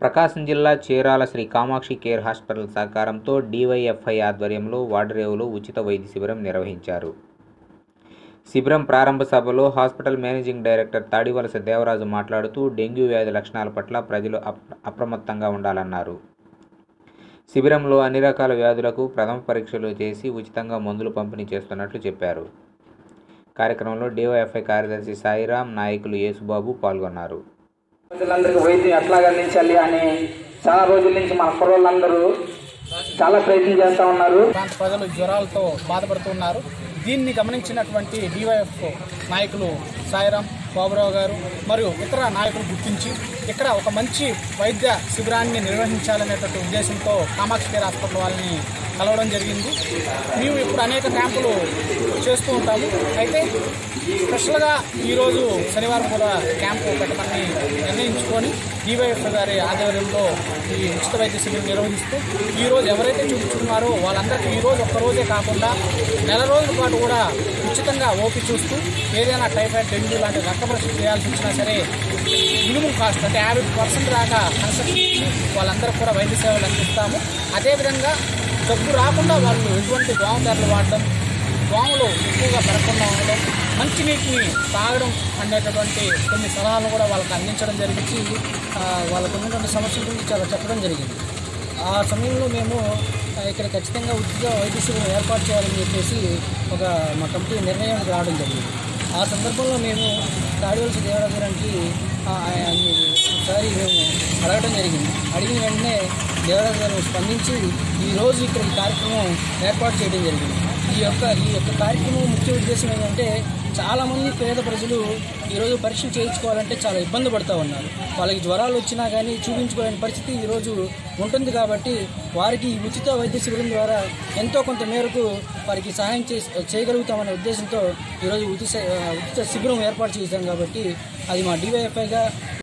ప్రకాశం జిల్లా Chirala Shri Kamakshi care hospital సహకారంతో DYFI ఆధ్వర్యంలో వాడరేవులో ఉచిత వైద్య శిబిరం నిర్వహించారు శిబిరం ప్రారంభ సభలో hospital managing director Tadivalasa Devaraju మాట్లాడుతూ డెంగ్యూ వ్యాధి లక్షణాల పట్ల ప్రజలు అప్- అప్రమత్తంగా ఉండాలన్నారు శిబిరంలో అన్ని రకాల వ్యాధులకు ప్రథమ పరీక్షలు చేసి ఉచితంగా మందులు పంపిణీ చేస్తున్నట్లు చెప్పారు కార్యక్రమంలో డివైఎఫ్ఐ కార్యదర్శి సాయిరాం నాయకులు యేసుబాబు పాల్గొన్నారు ప్రజలందరికీ వైద్యం ఎట్లాగా అందించాలి అని చాలా రోజుల నుంచి మన కుర్రోళ్ళందరూ చాలా ప్రయత్నం చేస్తూ ఉన్నారు ప్రాంత ప్రజలు జ్వరాలతో బాధపడుతున్నారు దీన్ని గమనించినటువంటి డివైఎఫ్ నాయకులు సాయిరాం బాబురావు గారు మరియు ఇతర నాయకులు గుర్తించి ఇక్కడ ఒక మంచి వైద్య శిబిరాన్ని నిర్వహించాలనేటువంటి ఉద్దేశంతో కామాక్షి కేర్ హాస్పిటల్ వాళ్ళని కలవడం జరిగింది మేము ఇప్పుడు అనేక క్యాంపులు చేస్తూ ఉంటాము అయితే స్పెషల్గా ఈరోజు శనివారం కూడా క్యాంపు పెట్టమని నిర్ణయించుకొని డివైఎఫ్ గారి ఆధ్వర్యంలో ఈ ఉచిత వైద్య శిబిరం నిర్వహిస్తూ ఈ రోజు ఎవరైతే చూపించుకున్నారో వాళ్ళందరికీ ఈ రోజు ఒక్క రోజే కాకుండా నెల రోజుల పాటు కూడా ఉచితంగా ఓపి చూస్తూ ఏదైనా టైఫాయిడ్ డెంగ్యూ లాంటి రక్త పరీక్ష చేయాల్సి వచ్చినా సరే మినిమం కాస్ట్ అంటే యాభై పర్సెంట్ దాకా కన్సల్ట్ ఇచ్చి వాళ్ళందరికీ కూడా వైద్య సేవలు అందిస్తాము అదేవిధంగా జబ్బు రాకుండా వాళ్ళు ఎటువంటి దోమదారులు వాడడం దోమలు ఎక్కువగా పెరగకుండా ఉండడం మంచినీటిని తాగడం అనేటటువంటి కొన్ని సలహాలు కూడా వాళ్ళకి అందించడం జరిగించి ఆ, వాళ్ళకు ఉన్నటువంటి సమస్యల గురించి చాలా చెప్పడం జరిగింది ఆ సమయంలో మేము ఆ, ఇక్కడ ఖచ్చితంగా ఉచిత వైద్య శిబిరం ఏర్పాటు చేయాలని చెప్పేసి ఒక మా కమిటీ నిర్ణయానికి రావడం జరిగింది ఆ సందర్భంలో మేము తాడివలసి దేవరాజుగారికి ఒకసారి మేము అడగడం జరిగింది అడిగిన వెంటనే దేవరాజు గారు స్పందించి ఈరోజు ఇక్కడ ఈ కార్యక్రమం ఏర్పాటు చేయడం జరిగింది ఈ యొక్క ఈ యొక్క కార్యక్రమం ముఖ్య ఉద్దేశం ఏంటంటే చాలామంది పేద ప్రజలు ఈరోజు పరీక్షలు చేయించుకోవాలంటే చాలా ఇబ్బంది పడుతూ ఉన్నారు వాళ్ళకి జ్వరాలు వచ్చినా కానీ చూపించుకోలేని పరిస్థితి ఈరోజు ఉంటుంది కాబట్టి వారికి ఈ ఉచిత వైద్య శిబిరం ద్వారా ఎంతో కొంత మేరకు వారికి సహాయం చే చేయగలుగుతామనే ఉద్దేశంతో ఈరోజు ఉచిత ఉచిత శిబిరం ఏర్పాటు చేశాం కాబట్టి అది మా డివైఎఫ్ఐగా